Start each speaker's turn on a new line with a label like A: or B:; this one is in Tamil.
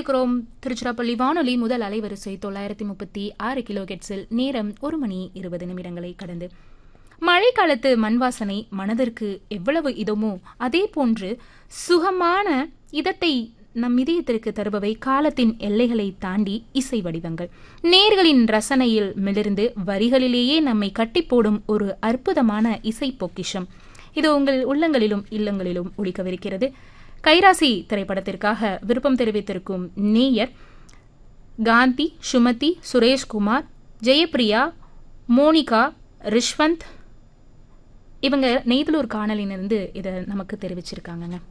A: இணைந்திருக்கிறோம் திருச்சிராப்பள்ளி வானொலி முதல் அலைவரிசை தொள்ளாயிரத்தி முப்பத்தி ஆறு கிலோ கெட்ஸில் நேரம் ஒரு மணி இருபது நிமிடங்களை கடந்து மழைக்காலத்து மண் வாசனை மனதிற்கு எவ்வளவு இதமோ அதே போன்று சுகமான இதத்தை நம் இதயத்திற்கு தருபவை காலத்தின் எல்லைகளை தாண்டி இசை வடிவங்கள் நேர்களின் ரசனையில் மிளிர்ந்து வரிகளிலேயே நம்மை கட்டி போடும் ஒரு அற்புதமான இசை பொக்கிஷம் இது உங்கள் உள்ளங்களிலும் இல்லங்களிலும் ஒழிக்கவிருக்கிறது கைராசி திரைப்படத்திற்காக விருப்பம் தெரிவித்திருக்கும் நேயர் காந்தி சுமதி சுரேஷ்குமார் ஜெயப்பிரியா மோனிகா ரிஷ்வந்த் இவங்க நெய்தலூர் காணலினிருந்து இதை நமக்கு தெரிவிச்சிருக்காங்கங்க